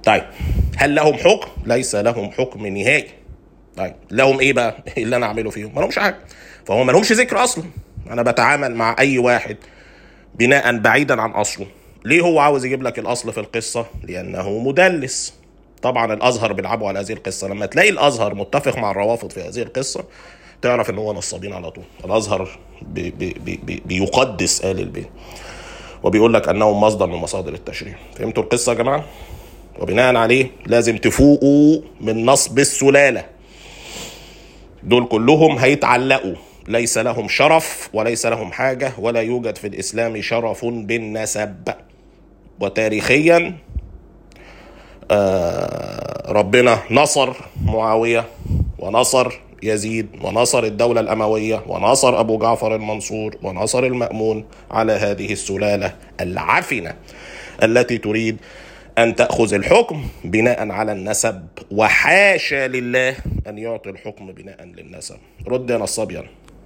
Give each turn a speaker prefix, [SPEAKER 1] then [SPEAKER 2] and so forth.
[SPEAKER 1] طيب هل لهم حكم؟ ليس لهم حكم نهائي طيب لهم ايه بقى اللي انا اعمله فيهم؟ ما لهمش حاجه فهو ما لهمش ذكر اصلا انا بتعامل مع اي واحد بناء بعيدا عن اصله ليه هو عاوز يجيب لك الاصل في القصه؟ لانه مدلس طبعا الازهر بيلعبوا على هذه القصه لما تلاقي الازهر متفق مع الروافض في هذه القصه تعرف ان هو نصابين على طول الازهر بي بي بي بيقدس ال البيت وبيقول لك انهم مصدر من مصادر التشريع فهمتوا القصه يا جماعه وبناء عليه لازم تفوقوا من نصب السلاله دول كلهم هيتعلقوا ليس لهم شرف وليس لهم حاجه ولا يوجد في الاسلام شرف بالنسب وتاريخيا آه ربنا نصر معاويه ونصر يزيد ونصر الدولة الأموية ونصر أبو جعفر المنصور ونصر المأمون على هذه السلالة العفنة التي تريد أن تأخذ الحكم بناء على النسب وحاشا لله أن يعطي الحكم بناء للنسب رد يا نصاب يلا